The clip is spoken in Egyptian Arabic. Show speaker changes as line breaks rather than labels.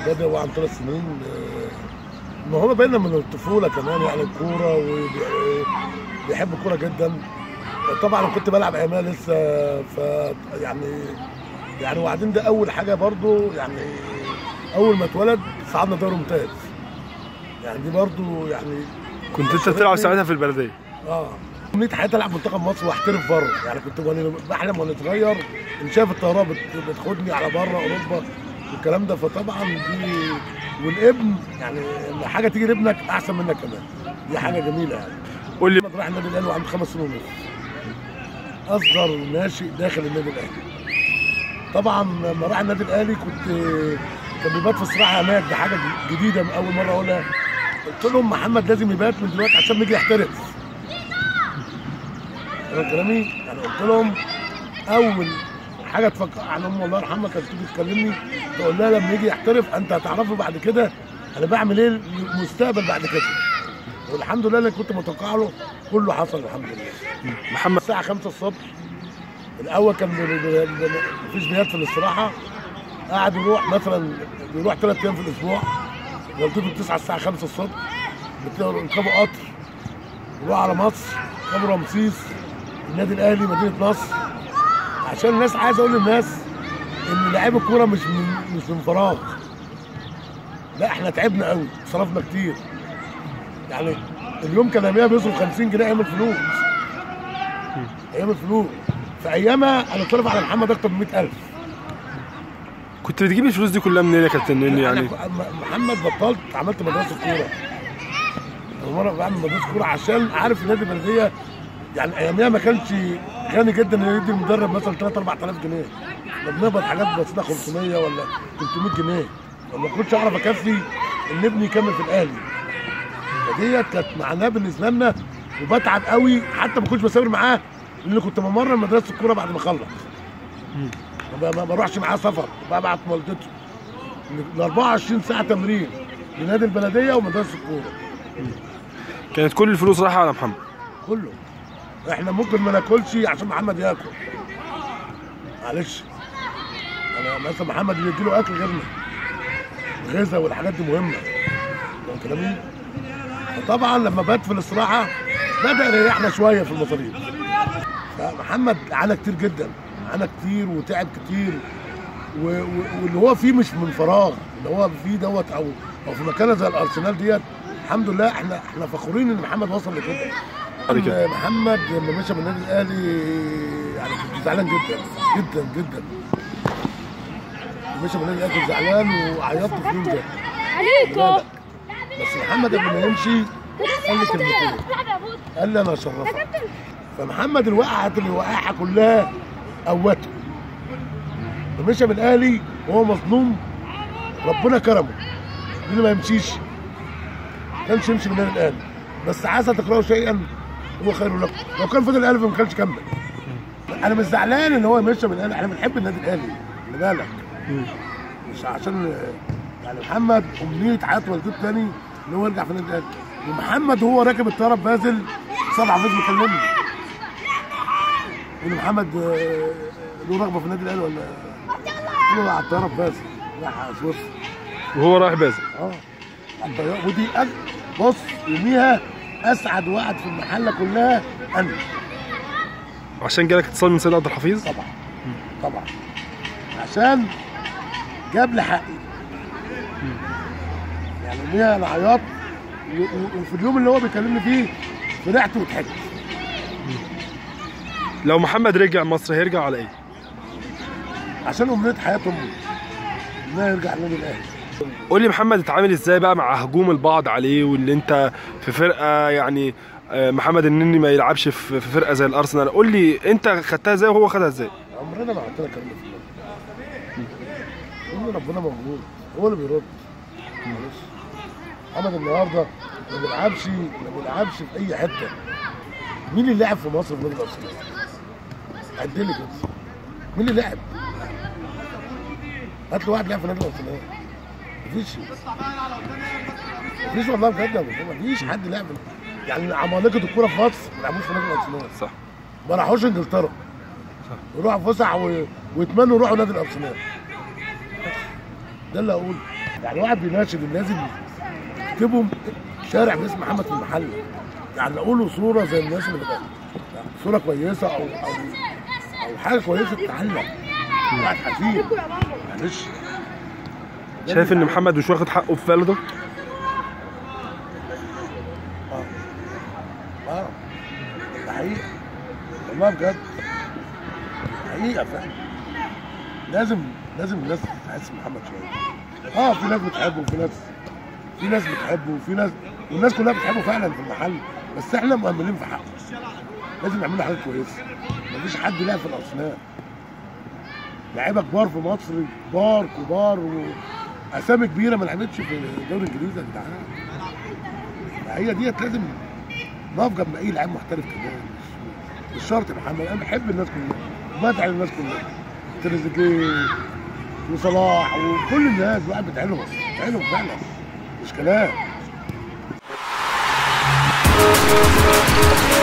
بدا وهو عن ثلاث سنين آه، ما هو باينه من الطفوله كمان يعني الكوره وبيحب الكوره جدا طبعا أنا كنت بلعب ايامها لسه ف يعني يعني وبعدين ده اول حاجه برضو يعني اول ما اتولد صعدنا دوري ممتاز يعني دي برضو يعني
كنت انت بتلعب ساعتها في البلديه
اه امنيه حياتي العب منتخب مصر واحترف بره يعني كنت وانا بحلم وانا صغير ان شايف الطياره بت- بتاخدني على بره اوروبا والكلام ده فطبعا دي والابن يعني لما حاجه تيجي لابنك احسن منك كمان دي حاجه جميله يعني
قول لي
محمد راح النادي الاهلي وعنده خمس سنين ونص اصغر ناشئ داخل النادي الاهلي طبعا لما راح النادي الاهلي كنت كان بيبات في الصراحه هناك ده حاجه جديده من اول مره اقولها قلت لهم محمد لازم يبات من دلوقتي عشان يجي يحترف فاهم كلامي يعني قلت لهم اول حاجه تفكر يعني ام الله يرحمها كانت تيجي تكلمني تقول لها لما يجي يحترف انت هتعرفه بعد كده انا بعمل ايه المستقبل بعد كده والحمد لله اللي كنت متوقع له كله حصل الحمد لله
محمد
الساعه 5 الصبح الاول كان بي- بي- بي- مفيش بيات في الاستراحه قاعد يروح مثلا بيروح ثلاث ايام في الاسبوع والدته بتصحى الساعه 5 الصبح بتلاقوا يركبوا قطر يروحوا على مصر يركبوا رمسيس النادي الاهلي مدينه نصر عشان الناس عايز اقول للناس ان لعيب الكوره مش من مش من فراغ لا احنا تعبنا قوي صرفنا كتير يعني اليوم كان ايامها بيصرف 50 جنيه ايام الفلوس ايام الفلوس في ايامها انا صرف على محمد اكتر من 100000
كنت بتجيب الفلوس دي كلها منين يا كابتن نني يعني
أنا م- محمد بطلت عملت مدرسه كوره أول مره بعمل مدرسه كوره عشان عارف النادي البلديه يعني اياميها ما كانش غني جدا انه يدي المدرب مثلا 3 4000 جنيه كنا بنقبض حاجات بسيطه 500 ولا 300 جنيه وما كنتش اعرف اكفي ان ابني يكمل في الاهلي فديت كانت معناه بالنسبه لنا وبتعب قوي حتى ما كنتش بسافر معاه لان كنت بمرن مدرسه الكوره بعد ما اخلص ما ما بروحش معاه سفر ببعت والدته ل 24 ساعه تمرين لنادي البلديه ومدرسه الكوره
كانت كل الفلوس رايحه على محمد
كله احنا ممكن ما ناكلش عشان محمد ياكل معلش انا مثلا محمد بيجي له اكل غيرنا الغذاء والحاجات دي مهمه فاهم كلامي فطبعا لما بات في الاستراحه بدا يريحنا شويه في المصاريف فمحمد عانى كتير جدا عانى كتير وتعب كتير و- و- واللي هو فيه مش من فراغ اللي هو فيه دوت او او في مكانه زي الارسنال ديت الحمد لله احنا احنا فخورين ان محمد وصل لكده
بعد كده.
محمد لما مشى من النادي الاهلي يعني كنت زعلان جدا جدا جدا مشى من النادي الاهلي كنت زعلان وعيطت في اليوم ده
عليكم
بس محمد قبل ما يمشي قال لي كلمتين قال لي انا اشرفك فمحمد الوقعه اللي وقعها كلها قوته ومشى من الاهلي وهو مظلوم ربنا كرمه اللي ما يمشيش كانش يمشي من النادي الاهلي بس عسى تكرهوا شيئا هو خير لكم لو كان فضل الاهلي ما كانش كمل انا مش زعلان ان هو مشى من الاهلي احنا بنحب النادي الاهلي خلي بالك مش عشان يعني محمد امنيه حياه والدته تاني ان هو يرجع في النادي الاهلي ومحمد وهو راكب الطياره في بازل صبح حفيظ بيكلمني يقول لي محمد آه، له رغبه في النادي الاهلي ولا قلت له على الطياره في بازل راح سويسرا
وهو رايح بازل
اه على الطياره ودي أج... بص يوميها اسعد واحد في المحله كلها انا
عشان جالك اتصال من سيد عبد الحفيظ
طبعا طبعا عشان جاب لي حقي يعني يوميها انا عيطت و- و- وفي اليوم اللي هو بيكلمني فيه فرحت وضحكت
لو محمد رجع مصر هيرجع على ايه
عشان امنيه حياه امي انها يرجع النادي الاهلي
قول لي محمد اتعامل ازاي بقى مع هجوم البعض عليه واللي انت في فرقه يعني آه، محمد النني ما يلعبش في في فرقه زي الارسنال قول لي انت خدتها ازاي وهو خدها ازاي
عمرنا ما عملت لك الكلام ده في النادي. قول ربنا موجود هو اللي بيرد معلش محمد النهارده ما بيلعبش ما بيلعبش في اي حته مين اللي لعب في مصر في نادي الارسنال؟ عد لي كده مين اللي لعب؟ هات لي واحد لعب في نادي الارسنال مفيش مفيش والله بجد يا أبو مفيش حد لعب يعني عمالقه الكوره في مصر ما لعبوش في نادي الارسنال
صح
ما راحوش انجلترا يروحوا فسح و... ويتمنوا يروحوا نادي الارسنال ده اللي اقوله يعني واحد بيناشد الناس اللي يكتبوا شارع باسم محمد في المحل يعني نقول له صوره زي الناس اللي بتاعت صوره كويسه او او او حاجه كويسه تتعلق واحد حزين معلش
شايف ان محمد مش واخد حقه في بلده
اه اه ده حقيقة والله بجد حقيقة فعلا لازم لازم الناس تحس محمد شوية اه في ناس بتحبه وفي ناس في ناس بتحبه وفي ناس والناس كلها بتحبه فعلا في المحل بس احنا مؤمنين في حقه لازم نعمل له حاجات كويسة مفيش حد لعب في الأصناف لعيبة كبار في مصر كبار كبار وأسامي كبيرة ما لعبتش في الدوري الإنجليزي يا جدعان هي ديت لازم نقف جنب اي لاعب محترف كمان مش شرط محمد انا بحب الناس كلها بدعي الناس كلها تريزيجيه وصلاح وكل الناس بقى بتعينهم بتعينهم فعلا مش كلام